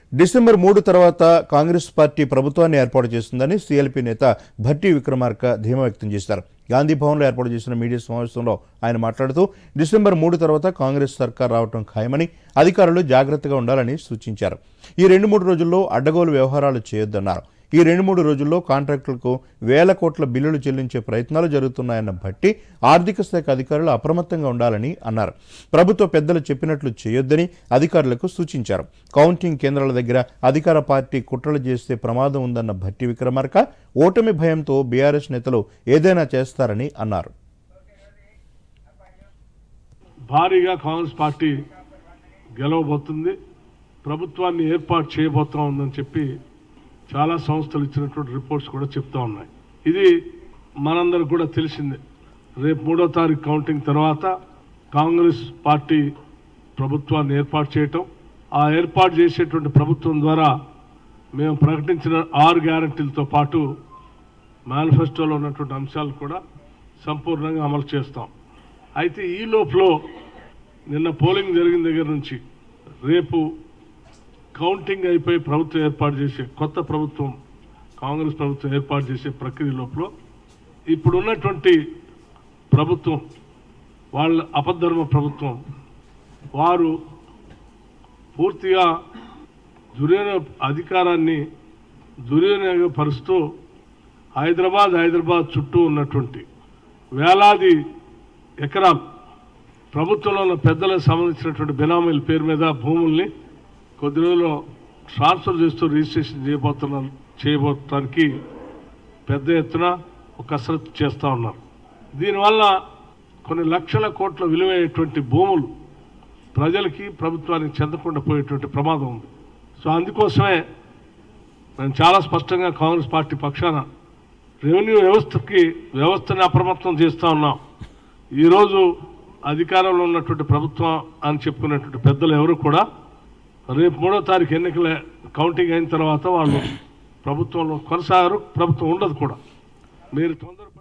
December మూడు తర్వాత Congress party ప్రభుత్వాన్ని ఏర్పాటు చేస్తుందని సీఎల్పీ నేత భట్టి విక్రమార్క ధీమా వ్యక్తం చేశారు గాంధీ భవన్లో ఏర్పాటు చేసిన మీడియా సమావేశంలో ఆయన మాట్లాడుతూ డిసెంబర్ మూడు తర్వాత కాంగ్రెస్ సర్కార్ రావడం ఖాయమని అధికారులు జాగ్రత్తగా ఉండాలని సూచించారు ఈ రెండు మూడు రోజుల్లో అడ్డగోలు వ్యవహారాలు చేయొద్దన్నారు ఈ రెండు మూడు రోజుల్లో కాంట్రాక్టులకు వేల కోట్ల బిల్లులు చెల్లించే ప్రయత్నాలు జరుగుతున్నాయన్న బట్టి ఆర్థిక శాఖ అధికారులు అప్రమత్తంగా ఉండాలని అన్నారు ప్రభుత్వ పెద్దలు చెప్పినట్లు చేయొద్దని అధికారులకు సూచించారు కౌంటింగ్ కేంద్రాల దగ్గర అధికార పార్టీ కుట్రలు చేస్తే ప్రమాదం ఉందన్న భట్టి విక్రమార్క ఓటమి భయంతో బీఆర్ఎస్ నేతలు ఏదైనా చేస్తారని అన్నారు భారీగా కాంగ్రెస్ పార్టీ గెలవబోతుంది ప్రభుత్వాన్ని ఏర్పాటు చేయబోతా ఉందని చెప్పి చాలా సంస్థలు ఇచ్చినటువంటి రిపోర్ట్స్ కూడా చెప్తా ఉన్నాయి ఇది మనందరికి కూడా తెలిసిందే రేపు మూడో తారీఖు కౌంటింగ్ తర్వాత కాంగ్రెస్ పార్టీ ప్రభుత్వాన్ని ఏర్పాటు చేయటం ఆ ఏర్పాటు చేసేటువంటి ప్రభుత్వం ద్వారా మేము ప్రకటించిన ఆరు గ్యారంటీలతో పాటు మేనిఫెస్టోలో ఉన్నటువంటి అంశాలు కూడా సంపూర్ణంగా అమలు చేస్తాం అయితే ఈ లోపల నిన్న పోలింగ్ జరిగిన దగ్గర నుంచి రేపు కౌంటింగ్ అయిపోయి ప్రభుత్వం ఏర్పాటు చేసే కొత్త ప్రభుత్వం కాంగ్రెస్ ప్రభుత్వం ఏర్పాటు చేసే ప్రక్రియ లోపల ఇప్పుడున్నటువంటి ప్రభుత్వం వాళ్ళ అపధర్మ ప్రభుత్వం వారు పూర్తిగా దుర్వినియోగ అధికారాన్ని దుర్వినియోగపరుస్తూ హైదరాబాద్ హైదరాబాద్ చుట్టూ ఉన్నటువంటి వేలాది ఎకరాలు ప్రభుత్వంలో ఉన్న పెద్దలకు సంబంధించినటువంటి బినామీల పేరు మీద భూముల్ని కొద్ది రోజుల్లో ట్రాన్స్ఫర్ చేస్తూ రిజిస్ట్రేషన్ చేయబోతున్న చేయబోతానికి పెద్ద ఎత్తున ఒక కసరత్తు చేస్తూ ఉన్నారు దీనివల్ల కొన్ని లక్షల కోట్ల విలువైనటువంటి భూములు ప్రజలకి ప్రభుత్వానికి చెందకుండా పోయేటువంటి ప్రమాదం ఉంది సో అందుకోసమే మేము చాలా స్పష్టంగా కాంగ్రెస్ పార్టీ పక్షాన రెవెన్యూ వ్యవస్థకి వ్యవస్థని అప్రమత్తం చేస్తూ ఉన్నాం ఈరోజు అధికారంలో ఉన్నటువంటి ప్రభుత్వం అని చెప్పుకున్నటువంటి పెద్దలు ఎవరు కూడా రేపు మూడో తారీఖు ఎన్నికల కౌంటింగ్ అయిన తర్వాత వాళ్ళు ప్రభుత్వంలో కొనసాగరు ప్రభుత్వం ఉండదు కూడా మీరు తొందరపడి